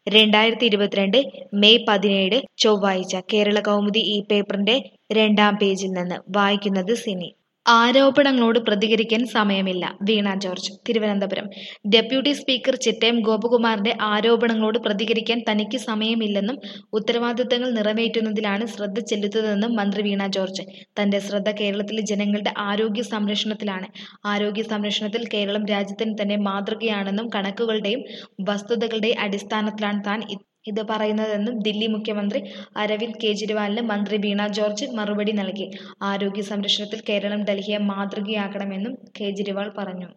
രണ്ടായിരത്തി ഇരുപത്തിരണ്ട് മെയ് പതിനേഴ് ചൊവ്വാഴ്ച കേരള കൗമുദി ഈ പേപ്പറിന്റെ രണ്ടാം പേജിൽ നിന്ന് വായിക്കുന്നത് സിനി ആരോപണങ്ങളോട് പ്രതികരിക്കാൻ സമയമില്ല വീണ ജോർജ് തിരുവനന്തപുരം ഡെപ്യൂട്ടി സ്പീക്കർ ചിറ്റയം ഗോപകുമാറിന്റെ ആരോപണങ്ങളോട് പ്രതികരിക്കാൻ തനിക്ക് സമയമില്ലെന്നും ഉത്തരവാദിത്തങ്ങൾ നിറവേറ്റുന്നതിലാണ് ശ്രദ്ധ ചെലുത്തുന്നതെന്നും മന്ത്രി വീണ ജോർജ് തന്റെ ശ്രദ്ധ കേരളത്തിലെ ജനങ്ങളുടെ ആരോഗ്യ സംരക്ഷണത്തിലാണ് ആരോഗ്യ സംരക്ഷണത്തിൽ കേരളം രാജ്യത്തിന് തന്നെ മാതൃകയാണെന്നും കണക്കുകളുടെയും വസ്തുതകളുടെയും അടിസ്ഥാനത്തിലാണ് താൻ ഇ- ഇത് പറയുന്നതെന്നും ദില്ലി മുഖ്യമന്ത്രി അരവിന്ദ് കെജ്രിവാളിന് മന്ത്രി വീണ ജോർജ് മറുപടി നൽകി ആരോഗ്യ സംരക്ഷണത്തിൽ കേരളം ഡൽഹിയെ മാതൃകയാക്കണമെന്നും കേജ്രിവാൾ പറഞ്ഞു